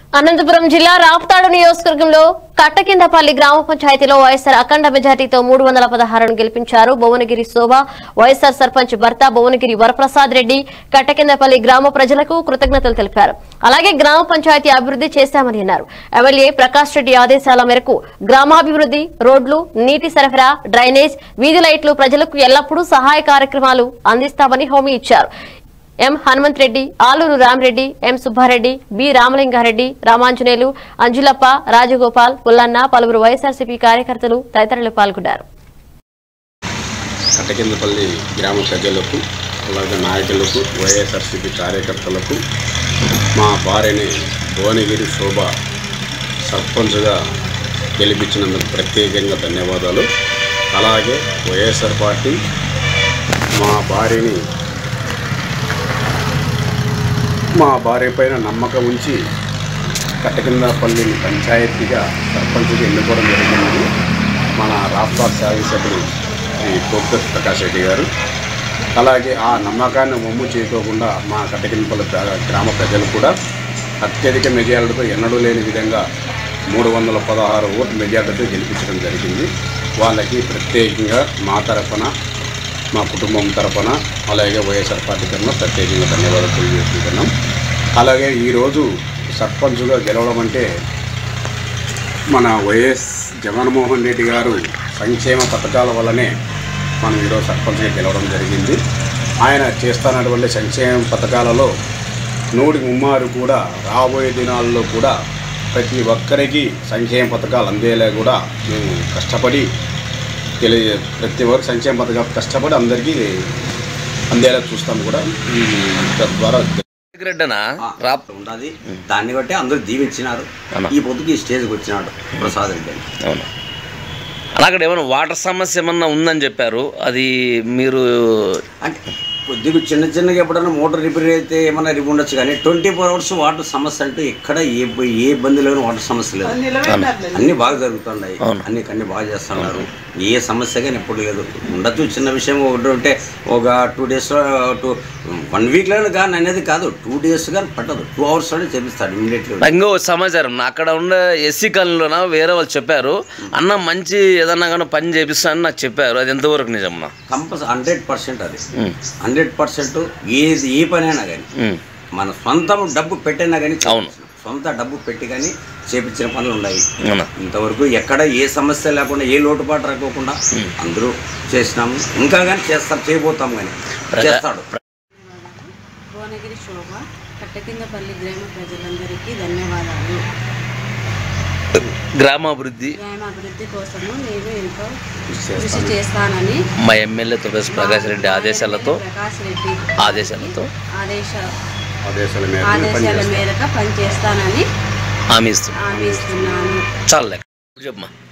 అనంతపురం జిల్లా రాప్తాడు నియోజకవర్గంలో కట్టకిందపల్లి గ్రామ పంచాయతీలో వైఎస్ఆర్ అఖండ మెజార్టీతో మూడు వందల పదహారును గెలిపించారు భువనగిరి శోభ వైఎస్ఆర్ సర్పంచ్ భర్త భువనగిరి వరప్రసాద్ రెడ్డి కట్టకిందపల్లి గ్రామ ప్రజలకు కృతజ్ఞతలు తెలిపారు అలాగే గ్రామ పంచాయతీ అభివృద్ధి చేశామని అన్నారు ఎమ్మెల్యే ప్రకాష్ రెడ్డి ఆదేశాల మేరకు గ్రామాభివృద్ధి రోడ్లు నీటి సరఫరా డ్రైనేజ్ వీధి లైట్లు ప్రజలకు ఎల్లప్పుడూ సహాయ కార్యక్రమాలు అందిస్తామని హామీ ఇచ్చారు M Hanumanth Reddy Aluru Ramareddy M Subbareddy B Ramalingareddy Ramanjaneyulu Anjulappa Rajagopal Pullanna పలువురు వైఎస్ఆర్సీపీ కార్యకర్తలు తదితరులు పాల్గొన్నారు కట్టకిందపల్లి గ్రామ ప్రజలకు అలాగే నాయకులకు వైఎస్ఆర్సీపీ కార్యకర్తలకు మా భార్యని భువనగిరి శోభ సర్పంచ్గా గెలిపించినందుకు ప్రత్యేకంగా ధన్యవాదాలు అలాగే వైఎస్ఆర్ పార్టీ మా భార్యని మా భార్య పైన నమ్మకం ఉంచి కట్టకిందపల్లిని పంచాయతీగా సర్పంచ్గా ఎన్నుకోవడం జరిగింది మన రాష్ట్ర శాసనసభ్యులు శ్రీ కోపస్ ప్రకాష్ రెడ్డి గారు అలాగే ఆ నమ్మకాన్ని ఒమ్ము చేయకోకుండా మా కట్టకిందపల్లి గ్రా- గ్రామ ప్రజలు కూడా అత్యధిక మెజారిటీతో ఎన్నడూ లేని విధంగా మూడు వందల పదహారు ఓటు మెజారిటీతో గెలిపించడం జరిగింది వాళ్ళకి ప్రత్యేకంగా మా తరఫున మా కుటుంబం తరఫున అలాగే వైఎస్ఆర్ పార్టీ తరఫున ప్రత్యేకంగా ధన్యవాదాలు తెలియజేసుకుంటున్నాం అలాగే ఈరోజు సర్పంచ్గా గెలవడం అంటే మన వైఎస్ జగన్మోహన్ రెడ్డి గారు సంక్షేమ పథకాల వల్లనే మనం ఈరోజు సర్పంచ్గా గెలవడం జరిగింది ఆయన చేస్తున్నటువంటి సంక్షేమ పథకాలలో నూటి ముమ్మారు కూడా రాబోయే దినాల్లో కూడా ప్రతి ఒక్కరికి సంక్షేమ పథకాలు అందేలా కూడా మేము కష్టపడి తెలియ ప్రతి ఒక్కరు సంక్షేమ పథకాలు కష్టపడి అందరికీ అందేలా చూస్తాం కూడా ఈ తద్వారా రెడ్డనా రాప్ ఉన్నది దాన్ని బట్టి అందరూ దీవించినారు అన్న. ఈ పొద్దుకి ఈ స్టేజ్కి వచ్చినాడు ప్రసాద్ రెడ్డి అని. అవును అలా అక్కడ ఏమైనా వాటర్ సమస్య ఏమన్నా ఉందని చెప్పారు అది మీరు అంటే కొద్దిగా చిన్న చిన్నగా ఎప్పుడైనా మోటార్ రిపేర్ అయితే ఏమైనా రిపేర్ ఉండొచ్చు కానీ ట్వంటీ ఫోర్ అవర్స్ వాటర్ సమస్య అంటే ఎక్కడ ఏ ఏ ఇబ్బంది లేని వాటర్ సమస్య లేదు అన్ని బాగా జరుగుతున్నాయి అవును. అన్ని అన్ని బాగా చేస్తున్నారు ఏ సమస్య కానీ ఎప్పుడు లేదు ఉండొచ్చు చిన్న విషయం ఒకటి ఉంటే ఒక టూ డేస్ టూ వన్ వీక్లో కానీ అనేది కాదు టూ డేస్ కానీ పట్టదు టూ అవర్స్లోనే చేపిస్తాడు ఇమీడియట్లీ నాకు ఇంకో సమాచారం అక్కడ ఉండే ఎస్సీ కాలనీలోన వేరే వాళ్ళు చెప్పారు అన్న మంచి ఏదన్నా కానీ పని చేపిస్తానని నాకు చెప్పారు అది ఎంతవరకు నిజమ్మా కంపల్సరీ హండ్రెడ్ పర్సెంట్ అది ఉమ్, హండ్రెడ్ పర్సెంట్ ఏది ఏ పనైనా కానీ ఉమ్, మన సొంతం డబ్బు పెట్టైనా కానీ అవును. సొంత డబ్బు పెట్టి కానీ చేపించిన పనులు ఉన్నాయి అవునా ఇంతవరకు ఎక్కడ ఏ సమస్య లేకుండా ఏ లోటుపాటు రాకోకుండా అందరూ చేసినాము ఇంకా కానీ చేస్తాం చేయబోతాం కానీ చేస్తాడు భువనగిరి శోభ కట్టకిందపల్లి గ్రామ ప్రజలందరికీ ధన్యవాదాలు గ్రామాభివృద్ధి గ్రామాభివృద్ధి కోసము నేను ఎంతో కృషి చేస్తానని మా ఎమ్మెల్యే తులసి ప్రకాష్ రెడ్డి ఆదేశాలతో ప్రకాష్ రెడ్డి ఆదేశాలతో ఆదేశ ఆదేశాల మేరకు ఆదేశాల పనిచేస్తాం మేరకు పనిచేస్తానని హామీ ఇస్తున్నాం హామీ ఇస్తున్నాను చాలు చెప్పమ్మా